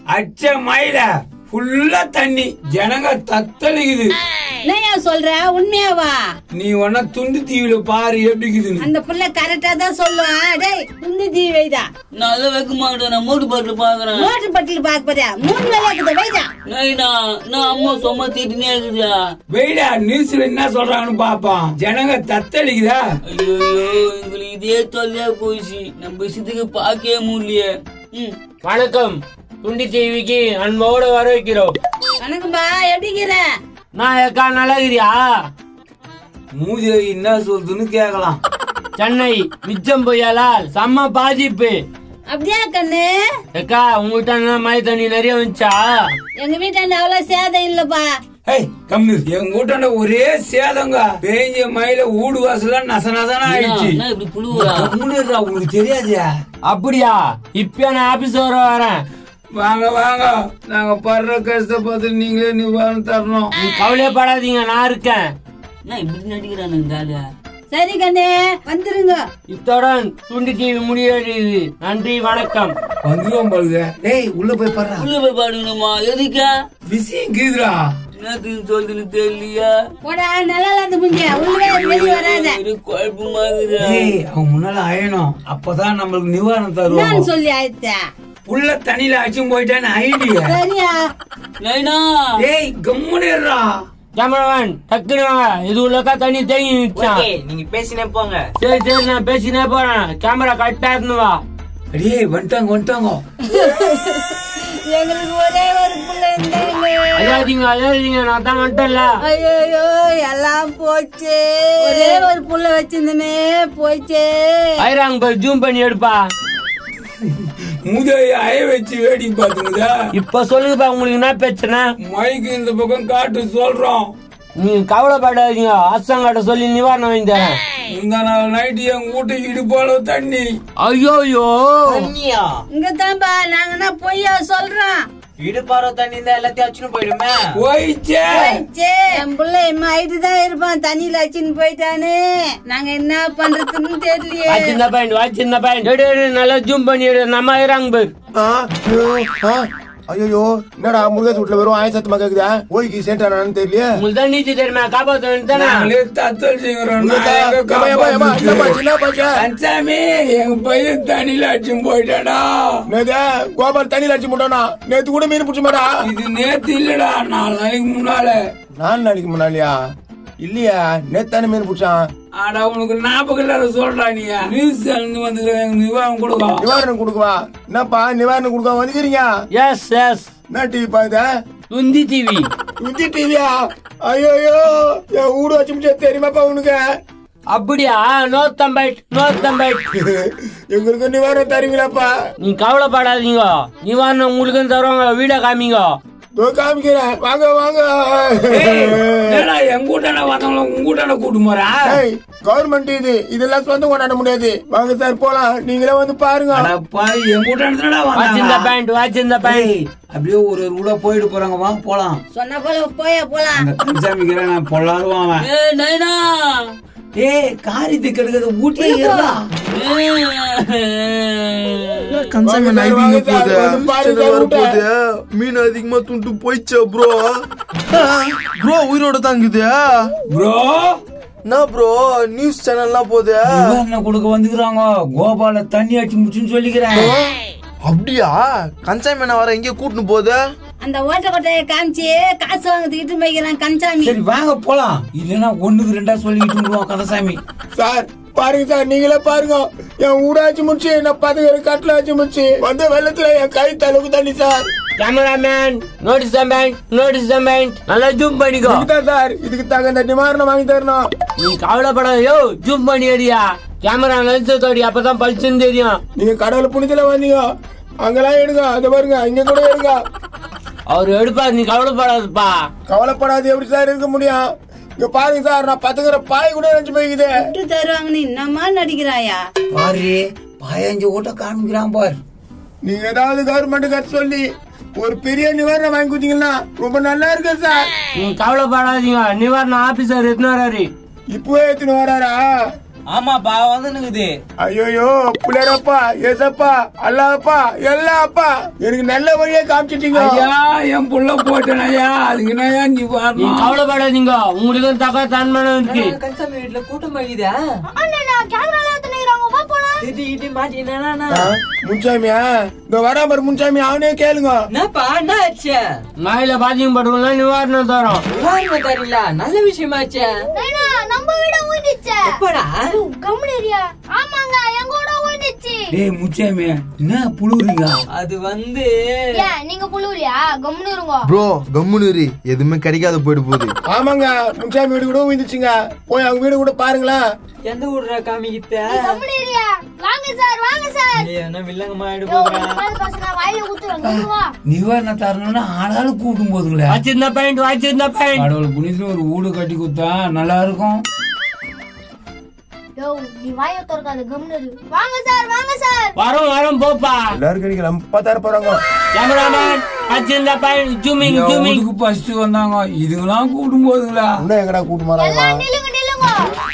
அச்ச மயில ஃபுல்லா தண்ணி ஜனங்க தத்தளிக்குது என்னையா சொல்ற உண்மையாவா நீ ஒன்னா துண்டு தீவில பாரு எப்படி இருக்குதுன்னு அந்த புள்ள கரெக்டா தான் சொல்லுவான் டேய் துண்டு தீ வைதா நான் அதை வைக்க மாட்டேன் நான் மூட்டு பாட்டில் பாக்குறேன் மோட்டர் பட்டில் பாக்க போறியா மூணு வேலை இருக்குது வைதா நைனா நான் அம்மா சும்மா திட்டுனே இருக்குதா வெயிடா நியூஸ்ல என்ன சொல்றாங்கன்னு பாப்போம் ஜனங்க தத்தளிக்குதா ஐயோ எங்களுக்கு இதே தொல்லையா போயிடுச்சு நம்ம விஷயத்துக்கு பார்க்கவே முடியலையே ம் வணக்கம் துண்டி டிவிக்கு அன்போடு வர வைக்கிறோம் வணக்கம்பா எப்படி இருக்கிற நான் ஏக்கா நல்லா இருக்கிறியா மூதி என்ன சொல்லுதுன்னு கேக்கலாம் சென்னை மிச்சம் புயலால் செம்ம பாதிப்பு அப்படியா கண்ணு ஏக்கா உங்ககிட்ட என்ன மழை தண்ணி நிறைய வந்துச்சா எங்க வீட்டாண்ட அவ்வளவு சேதம் இல்லப்பா ஏய் கம்மி எங்க வீட்டாண்ட ஒரே சேதங்க பேஞ்ச மயில ஊடு வாசல நச நசன ஆயிடுச்சு என்ன இப்படி புழுவுறா கம்முனு இருடா, உங்களுக்கு தெரியாதே அப்படியா இப்ப நான் ஆபீஸ் வர வரேன் வாங்க வாங்க நாங்க படுற கஷ்ட பார்த்து நீங்களே நிவாரணம் தரணும் நீ கவலையப்படாதீங்க நான் இருக்கேன் என்ன இப்படி நடிக்கிறானுங்க காலியா சரி கண்ணு வந்துருங்க இத்துடன் துண்டி டிவி முடிவடையுது நன்றி வணக்கம் வந்துருவோம் பாருங்க டேய் உள்ள போய் பாடுறா உள்ள போய் பாடுங்கம்மா எதுக்கா விஷயம் கீதுடா என்னத்துக்கு சொல்றதுன்னு தெரியலையா போடா நல்லா இல்லாத முஞ்ச உள்ளே வெளியே வராத இது குழப்பமா இருக்குதா ஏய் அவன் முன்னால அயணும் அப்பதான் நம்மளுக்கு நிவாரணம் என்னன்னு தருவாங்க சொல்லி ஆயிடுச்சா புள்ள தண்ணியில அச்சும் போயிட்டான்னு ஐடியா சரியா நைனா டேய் கம்முனு இருடா கேமராமேன் டக்குனு வாங்க இது உள்ளக்கா தண்ணி தேங்கி நிச்சான் நீங்க பேசினே போங்க சரி சரி நான் பேசினே போறேன் கேமரா கரெக்டா இருந்து வா டேய் வந்துட்டாங்க வந்துட்டாங்க எங்களுக்கு ஒரே ஒரு புள்ள இருந்தாங்க அழாதீங்க அழாதீங்க நான் தான் வந்துட்டேன்ல ஐயோ எல்லாம் போச்சு ஒரே ஒரு புள்ள வச்சிருந்தமே போச்சு ஐராங்க பாரு ஜூம் பண்ணி எடுப்பா முதைய அய வச்சு வேடிக்கை பாத்துக்குதா இப்ப சொல்லுங்கப்பா உங்களுக்கு என்ன பிரச்சனை மைக்கு இந்த பக்கம் காட்டு சொல்றோம் நீங்க கவலைப்படாதீங்க அரசாங்காட்ட சொல்லி நிவாரணம் வாங்கி தரேன் இந்த நாள் நைட்டு எங்க வீட்டு இடுப்பால தண்ணி ஐயோ ஐயோ தண்ணியா இங்க தான்பா நாங்கன்னா பொய்யா சொல்றோம் இடுப்பாரோ தண்ணி இருந்தா எல்லாத்தையும் அச்சுன்னு போயிடுமே போயிச்சே போயிடுச்சு. என் புள்ள எம்மா ஆயிட்டு தான் இருப்பான் தண்ணியில அச்சின்னு போயிட்டானே நாங்க என்ன பண்றதுன்னு தெரியலையே வாச்சிருந்த பாயிண்ட் வாச்சிருந்த பாயிண்ட் எடு எடு நல்லா ஜூம் பண்ணி எடு நம்ம ஐராங்க பாரு ஐயோ என்னடா முருகேஷ் வீட்டுல வெறும் ஆயசத்து கேக்குதா ஓய்க்கு சேட்டானு தெரியல உங்களுக்கு தான் நீச்சல் தெரியுமா காப்பாத்த வேண்டியதானே நாங்களே தத்தல் செய்கிறோம் நான் எங்க காப்பாத்துறது? கன்சாமி எங்க பையன் தண்ணியில அடிச்சும் போயிட்டாடா நேத்து கோபால் தண்ணியில அடிச்சு முட்டானா நேத்து கூட மீன் பிடிச்ச மாடா இது நேத்து இல்லடா நாலு நாளைக்கு முன்னால நாலு நாளைக்கு முன்னாலியா இல்லையா நேத்து தானே மீன் பிடிச்சான் ஆடா உனக்கு ஞாபகம் இல்லாத சொல்றா நீ நியூஸ் வந்து எங்க நிவாரணம் கொடுக்கும் நிவாரணம் கொடுக்குவா என்னப்பா நிவாரணம் கொடுக்க வந்துக்கிறீங்க எஸ் எஸ் என்ன டிவி பாக்குதா துந்தி டிவி விஜய் டிவியா ஐயோ என் ஊடு வச்சு முடிச்சா தெரியுமாப்பா உனக்கு அப்படியா நோ தம்பைட் நோ தம்பைட் எங்களுக்கு நிவாரணம் தருவீங்களாப்பா நீ கவலைப்படாதீங்க நிவாரணம் உங்களுக்கு தருவாங்க வீட காமிங்க இதோ காமிக்கிறேன் வாங்க வாங்க ஏடா எங்க கூட்டான வந்தவங்கள உங்க கூட்டான கூட்டு போறா கவர்மெண்ட் இது இதெல்லாம் சொந்தம் கொண்டாட முடியாது வாங்க சார் போலாம் நீங்களே வந்து பாருங்க அட பாரு எங்க கூட்டானதுடா வாட்ச் இந்த வந்தாங்க பேண்ட் வாட்ச் இந்த பேண்ட் ஏய், அப்படியே ஒரு ஒரு கூட போயிட்டு போறாங்க வாங்க போலாம் சொன்ன போல போயா போலாம் அந்த கன்சாமிக்கிற நான் பொல்லாருவான் அவன் ஏ நைனா ஏய் காரியத்தை கெடுக்கிறது ஊட்டியே ஏறா கன்சல்மெண்ட் ஐவிங்க போகுது மீன் அதிகமா துண்டு போயிச்சா ப்ரோ ப்ரோ உயிரோட தாங்குது ப்ரோ என்ன ப்ரோ நியூஸ் சேனல்லாம் போகுது நிவாரணம் கொடுக்க வந்துக்கிறாங்க கோபால தண்ணி அடிச்சு முடிச்சுன்னு சொல்லிக்கிறேன் அப்படியா கன்சாமி வர எங்கேயோ கூட்டின்னு போகுது அந்த ஓட்ட கொட்டையை காமிச்சு காசு வாங்கிட்டு போய்க்கிறான் கன்சாமி சரி வாங்க போலாம் இல்லன்னா ஒண்ணுக்கு ரெண்டா சொல்லிக்கிட்டு இருந்துருவோம் கந்தசாமி சார் பாருங்க சார் நீங்களே பாருங்க என் ஊடாச்சு முடிச்சு நான் பதவி கட்டில ஆச்சு முடிச்சு வந்த வெள்ளத்துல என் கை தளவுக்கு தண்ணி sir cameraman notice the band notice the band நல்லா ஜூம் பண்ணிக்கோ இதுதான் சார் இதுக்கு தகுந்த நிவாரணம் வாங்கி தரணும் நீ கவலைப்படாத யோ ஜூம் பண்ணி அடியா கேமரா லென்ஸ் தோடி அப்பதான் பளிச்சுன்னு தெரியும் நீங்க கடவுள் புனிதல வந்தீங்க அங்கெல்லாம் எடுங்க அதை பாருங்க இங்க கூட எடுங்க அவர் எடுப்பார் நீ கவலைப்படாதப்பா கவலைப்படாது எப்படி சார் இருக்க முடியும் இங்க பாருங்க சார் நான் பத்துக்கிற பாய் கூட நினைச்சு போய்க்குது விட்டு தருவாங்கன்னு என்னமா நடிக்கிறாயா பாரு பதினஞ்சு ஓட்ட காமிக்கிறான் பார் நீங்க ஏதாவது கவர்மெண்ட் கட்டு சொல்லி ஒரு பெரிய நிவாரணம் வாங்கி கொடுத்தீங்கன்னா ரொம்ப நல்லா இருக்கு சார் நீ கவலைப்படாதீங்க நிவாரண ஆபீசர் எத்தனை வராரு இப்பவே எடுத்துன்னு வராரா ஆமாப்பா வந்துனுக்குது ஐயோயோ புள்ளையரப்பா ஏசப்பா அல்லாப்பா எல்லாப்பா எனக்கு நல்ல வழியை காமிச்சிட்டீங்க ஐயா என் புள்ள போட்டேன் ஐயா அதுக்கு என்னய்யா நீ நீ வரணும் கவலைப்படாதீங்க உங்களுக்கு தக்க தன்மானம் இருக்கு கன்சாமி வீட்டுல கூட்டம் ஆகிதா அண்ணா கேமரால எடுத்துக்கிறாங்க வா போலாம் இது இது மாட்டினா ஆ, முன்சாமியா இந்த வராமர் முன்சாமி அவனே கேளுங்க என்னப்பா என்ன ஆச்சு மழையில பாதிக்கும் பட்டுக்கலாம் நிவாரணம் தரோம் நிவாரணம் தரல நல்ல விஷயமாச்சே நைனா நம்ம வீட ஊதிச்சே எப்படா கம்முனேரியா ஆமாங்க எங்க வீட ஊதிச்சு டேய் முச்சாமி என்ன புழுவுறீங்க அது வந்து ஏன் நீங்க புழுவலியா கம்முனு இருங்க ப்ரோ கம்முன்னு இரு. எதுவுமே கிடைக்காத போயிட்டு போகுது ஆமாங்க முன்சாமி வீடு கூட விழுந்துச்சுங்க போய் அவங்க வீடு கூட பாருங்களேன் எந்த ஊர்ரா காமிக்கிட்ட கம்முனேரியா வாங்க சார் வாங்க சார் என்ன வில்லங்கமா ஆயிடு யோ, போகிறேன் உங்க மேல காசு நான் வாயில ஊத்துறேன் கம்முனு வா நிவாரணம் தரணும்னா ஆளாளு கூட்டும் போதுங்களே வச்சிருந்த பாயிண்ட் வச்சிருந்த பாயிண்ட் கடவுள் புனிதத்துல ஒரு வீடு கட்டி கொடுத்தா நல்லா இருக்கும் யோ நீ வாய திறக்காத கம்முனு இரு வாங்க சார் வாங்க சார் வரோம் வரோம் போப்பா எல்லாரும் கிடைக்கல முப்பத்தாயிரம் போறாங்க கேமராமேன் வச்சிருந்த பாயிண்ட் ஜூமிங் என் ஜூமிங் வீட்டுக்கு ஃபர்ஸ்ட் வந்தாங்க இதுங்களாம் கூட்டும் போதுங்களா இன்னும் எங்கடா கூட்டு மாறாங்க எல்லாம் நில்லுங்க நில்லுங்க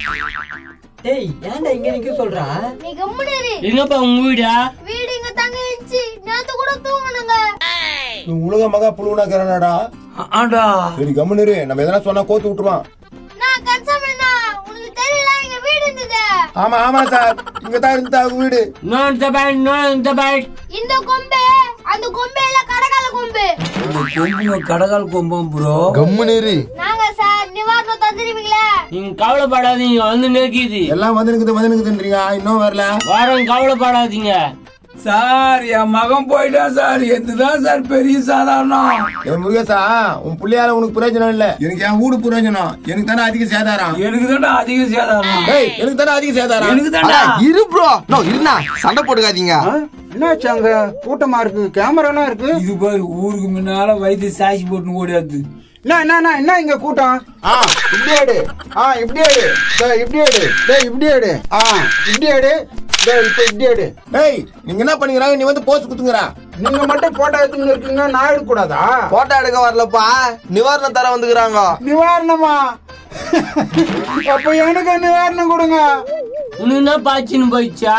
டேய் ஏன்டா இங்க நிக்க சொல்றா நீ கம்முனு இரு எங்கப்பா உங்க வீடா வீடு இங்க தங்க இருந்துச்சு நேத்து கூட தூங்கணுங்க நீ உலக மகா புழுவனா கேறானடா ஆண்டா சரி கம்முன்னு இரு. நம்ம எதனா சொன்னா கோத்து விட்டுருவான் நான் கன்சமண்ணா உனக்கு தெரியல எங்க வீடு இருந்தது ஆமா ஆமா சார் இங்க தான் இருந்தா அவங்க வீடு நோ இந்த பாயிண்ட் நோ இந்த பாயிண்ட் இந்த கொம்பு அந்த கொம்பு இல்ல கடகால கொம்பு இந்த கொம்புங்க கடகால் கொம்பம் ப்ரோ கம்முன்னு இரு. நாங்க சார் நிவாரணம் தந்துருவீங்களே நீங்க கவலைப்படாதீங்க வந்து நிற்கிது எல்லாம் வந்து நிக்குது வந்து நிக்குதுன்றீங்க இன்னும் வரல வரோம் கவலைப்படாதீங்க சார் என் மகன் போயிட்டான் சார் எதுதான் சார் பெரிய சாதாரணம் என் முருகேசா உன் பிள்ளையால உனக்கு பிரயோஜனம் இல்ல எனக்கு என் வீடு பிரயோஜனம் எனக்கு தானே அதிக சேதாரம் எனக்கு தான்டா அதிக சேதாரணம் ஏய் எனக்கு தானே அதிக சேதாரம் எனக்கு தான்டா இரு ப்ரோ நோ இருண்ணா சண்டை போட்டுக்காதீங்க என்னாச்சு அங்க கூட்டமா இருக்கு கேமராலாம் இருக்கு இது பாரு ஊருக்கு முன்னால வைத்திய சாட்சி போட்டு ஓடியாது என்ன என்ன என்ன, என்ன இங்க கூட்டம் ஆ இப்படி எடு ஆ இப்படி எடு டேய், இப்படி எடு டேய் இப்படி எடு ஆ இப்படி எடு டேய் இப்ப இப்படி எடு டேய் நீங்க என்ன பண்ணிக்கிறாங்க நீ வந்து போஸ்ட் குத்துங்கறா நீங்க மட்டும் போட்டோ எடுத்துன்னு இருக்கீங்க நான் எடுக்க கூடாதா போட்டோ எடுக்க வரலப்பா நிவாரணம் தர வந்துக்கிறாங்க நிவாரணமா அப்ப எனக்கு நிவாரணம் கொடுங்க உனக்கு என்ன பாய்ச்சின்னு போயிடுச்சா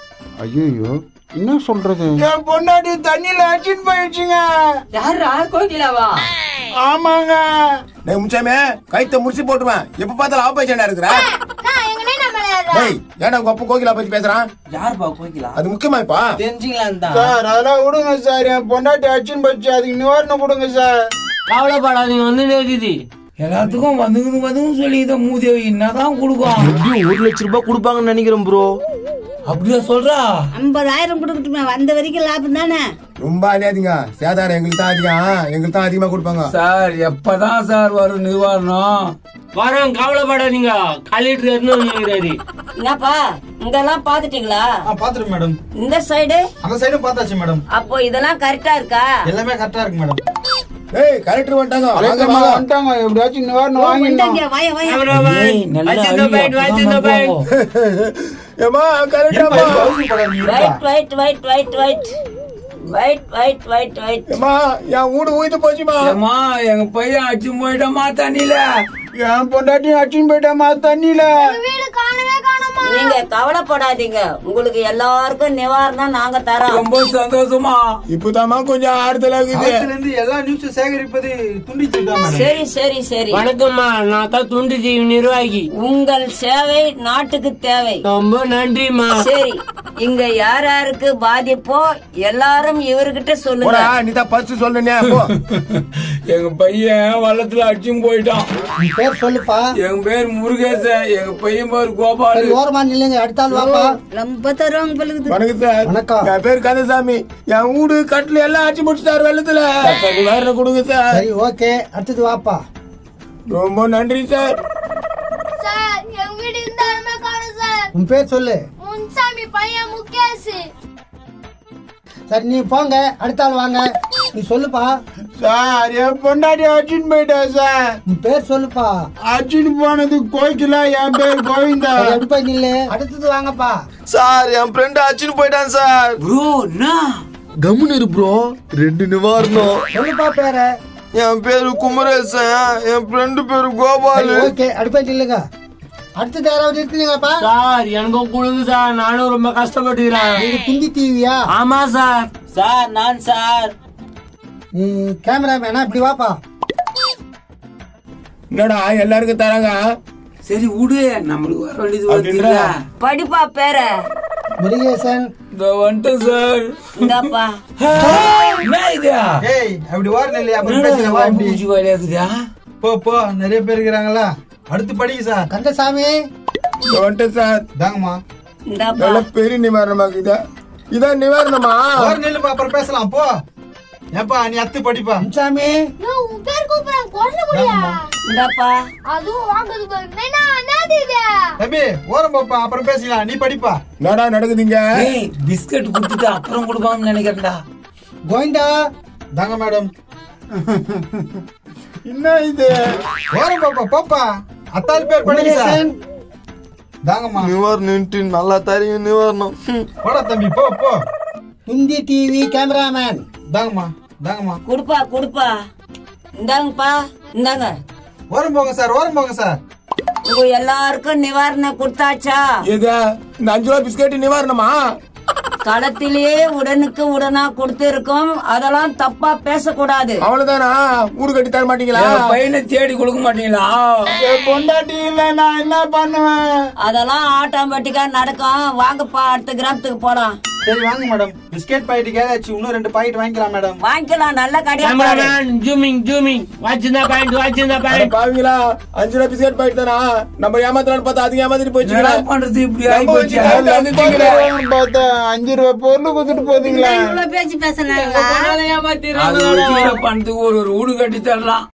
ஐயோ என்ன சொல்றது என் பொண்டாட்டி தண்ணியில அடிச்சுட்டு போயிடுச்சுங்க யாரா கோகிலாவா ஆமாங்க டேய் முச்சாமே கைத்த முடிச்சு போட்டுருவேன் எப்ப பார்த்தாலும் ஆப்போசிஷனா இருக்கிற நான் எங்க நேனா மேல ஏறுறா? டேய் ஏன்டா உங்க அப்பா கோகிலா பத்தி பேசுறான் யாருப்பா கோகிலா அது முக்கியமாப்பா தெரிஞ்சுக்கலாம் தான் சார் அதெல்லாம் விடுங்க சார் என் பொண்டாட்டி அடிச்சுன்னு போயிடுச்சு அதுக்கு நிவாரணம் கொடுங்க சார் கவலைப்படாதீங்க வந்து நிற்கிது எல்லாத்துக்கும் வந்துங்குது வந்துங்க சொல்லி இதை மூதேவி என்னதான் கொடுக்கும் எப்படியும் ஒரு லட்ச ரூபாய் கொடுப்பாங்கன்னு நினைக்கிறேன் ப்ரோ அப்படியா சொல்றா ஐம்பதாயிரம் கொடுக்கட்டுமே வந்த வரைக்கும் லாபம் தானே ரொம்ப அழியாதீங்க சேதாரம் எங்களுக்கு தான் அதிகம் எங்களுக்கு தான் அதிகமா கொடுப்பாங்க சார் எப்பதான் சார் வரும் நிவாரணம் வரோம் கவலைப்படாதீங்க கலெக்டர் எடுத்து வந்துக்கிறாரு என்னப்பா இங்கெல்லாம் பாத்துட்டீங்களா பாத்துருங்க மேடம் இந்த சைடு அந்த சைடும் பார்த்தாச்சு மேடம் அப்போ இதெல்லாம் கரெக்டா இருக்கா எல்லாமே கரெக்டா இருக்கு மேடம் ஏய் கலெக்டர் வந்துட்டாங்க வாங்க, கலெக்டர் வாங்க. வந்துட்டாங்க எப்படியாச்சும் நிவாரணம் வாங்கிடலாம் இந்தாங்க, வாயா வாயா கேமராமேன் ஏய், நல்லா வச்சிருந்த அழுகு, பாயிண்ட் வச்சிருந்த அப்பதான் பாயிண்ட் ஏமா collector wait wait wait wait wait wait wait wait wait ஏமா என் வீடு ஊய்த்து போச்சுமா ஏமா எங்க பையன் அடிச்சு போயிட்டமா தண்ணியில என் பொண்டாட்டி அடிச்சுன்னு போயிட்டாமா தண்ணியில வீடு காணவே காணோமா நீங்க கவலைப்படாதீங்க உங்களுக்கு எல்லாருக்கும் நிவாரணம் நாங்க தரோம் ரொம்ப சந்தோஷமா இப்பதாம்மா கொஞ்சம் ஆறுதலா இருக்குது இருந்து எல்லா நியூஸ் சேகரிப்பது துண்டிச்சுட்டா மேடம் சரி சரி சரி வணக்கம்மா நான் தான் துண்டு தீவு நிர்வாகி உங்கள் சேவை நாட்டுக்கு தேவை ரொம்ப நன்றிம்மா சரி இங்க யார் யாருக்கு பாதிப்போ எல்லாரும் இவர்கிட்ட சொல்லுங்க போடா நீ தான் ஃபர்ஸ்ட் சொல்லுனே போ எங்க பையன் வள்ளத்துல அடிச்சும் போயிட்டான் உன் பேர் சொல்லுப்பா எங்க பேர் முருகேசன் எங்க பையன் பேர் கோபால் ஓரமா நில்லுங்க அடுத்தாள் வாப்பா ரொம்ப தருவாங்க பழுகுது வணக்கம் சார் வணக்கம். என் பேர் கந்தசாமி என் வீடு கட்டில எல்லாம் அடிச்சு முடிச்சுட்டாரு வெள்ளத்துல வேற கொடுங்க சார் சரி ஓகே அடுத்தது வாப்பா ரொம்ப நன்றி சார் சார் எங்க வீடு இந்த இடமே காணும் சார் உன் பேர் சொல்லு முன்சாமி பையன் முகேஷ் சரி நீ போங்க அடுத்தாள் வாங்க நீ சொல்லுப்பா சார் என் பொண்டாட்டி அர்ஜுன் போயிட்டா சார் உன் பேர் சொல்லுப்பா அர்ஜுன் போனது கோய்க்கல என் பேர் கோவிந்தா எப்படி நில்லு அடுத்தது வாங்கப்பா சார் என் ஃப்ரெண்ட் அச்சுன்னு போயிட்டான் சார் ப்ரோ என்ன கம்முன்னு இரு ப்ரோ ரெண்டு நிவாரணம் சொல்லுப்பா பேர என் பேரு குமரேசன் என் ஃப்ரெண்டு பேரு கோபாலு ஓகே அடுப்பா நில்லுங்க அடுத்தது யாராவது இருக்கிறீங்களாப்பா சார் எனக்கும் கொடுங்க சார் நானும் ரொம்ப கஷ்டப்பட்டுக்கிறேன் நீங்க பிந்தி டிவியா ஆமா சார் சார் நான் சார் நீ கேமராமேனா இப்படி வாப்பா என்னடா எல்லாருக்கும் தராங்க சரி விடு நம்மளுக்கு வர வேண்டியது அப்படின்ற? வருதுல்ல படிப்பா பேர முருகேசன் இந்த வந்துட்டேன் சார் இந்தாப்பா என்ன இது ஏய் அப்படி ஓரணும் இல்லையா அப்புறம் என்னடா பேசலாம் இது வா வாய் இப்படி. பூச்சி வேலையா இருக்குதா போ போ நிறைய பேர் இருக்கிறாங்களா அடுத்து படிங்க சார் கந்தசாமி இந்த வந்துட்டேன் சார் தாங்கம்மா இந்தாப்பா நல்ல பெரிய நிவாரணமா இதா இதான் நிவாரணமா ஒரு நில்லுப்பா அப்புறம் பேசலாம் போ ஏப்பா நீ அத்து படிப்பா சாமி யோ, உன் பேர் கூப்பிடுறேன் குழந்தை முடியா இந்தாப்பா அதுவும் வாங்குறது பாரு என்ன என்னது இது தம்பி ஓரம் போப்பா அப்புறம் பேசலாம் நீ படிப்பா என்னடா நடக்குதுங்க ஏய் பிஸ்கட் கொடுத்துட்டு அப்புறம் கொடுப்பான்னு நினைக்கிறேன்டா கோவிந்தா தாங்க மேடம் என்ன இது ஓரம் போப்பா போப்பா அத்தாள் பேர் படிங்க சார் முருகேசன் தாங்கம்மா நிவாரணம் நல்லா தரீங்க நிவாரணம் போடா தம்பி போ போ பிந்தி டிவி கேமராமேன் தாங்கம்மா தாங்கம்மா கொடுப்பா கொடுப்பா இந்தாங்கப்பா இந்தாங்க ஓரம் போங்க சார் ஓரம் போங்க சார் உங்க எல்லாருக்கும் நிவாரணம் கொடுத்தாச்சா எது இந்த அஞ்சு ரூபா பிஸ்கட் நிவாரணமா களத்திலேயே உடனுக்கு உடனா கொடுத்திருக்கோம் அதெல்லாம் தப்பா பேசக்கூடாது அவ்வளவுதானா ஊடு கட்டி தர மாட்டீங்களா என் பையனை தேடி கொடுக்க மாட்டீங்களா என் பொண்டாட்டி இல்ல நான் என்ன பண்ணுவேன் அதெல்லாம் ஆட்டோமேட்டிக்கா நடக்கும் வாங்கப்பா அடுத்த கிராமத்துக்கு போலாம் சரி வாங்க மேடம் பிஸ்கெட் பாக்கெட் கேதாச்சு இன்னும் ரெண்டு பாக்கெட் வாங்கிக்கலாம் மேடம் வாங்கிக்கலாம் நல்ல கடையா பாரு. கேமராமேன் ஜூமிங் ஜூமிங் வாட்ச் இந்த பாயிண்ட் வாட்ச் இந்த அட பாயிண்ட் பாவீங்களா அஞ்சு ரூபா பிஸ்கட் பாக்கெட் தானா நம்ம ஏமாத்தலாம்னு பார்த்தா அதுக்கு ஏமாத்திட்டு என்ன போச்சுங்களா பண்றது இப்படி ஆகி நம்ம போச்சு வச்சு வந்துட்டீங்களே. பார்த்தா அஞ்சு ரூபா பொருள் கொடுத்துட்டு போதீங்களா இவ்வளவு பேச்சு பேசினாங்களா அது வச்சு பணத்துக்கு ஒரு ஒரு வீடு கட்டி தரலாம்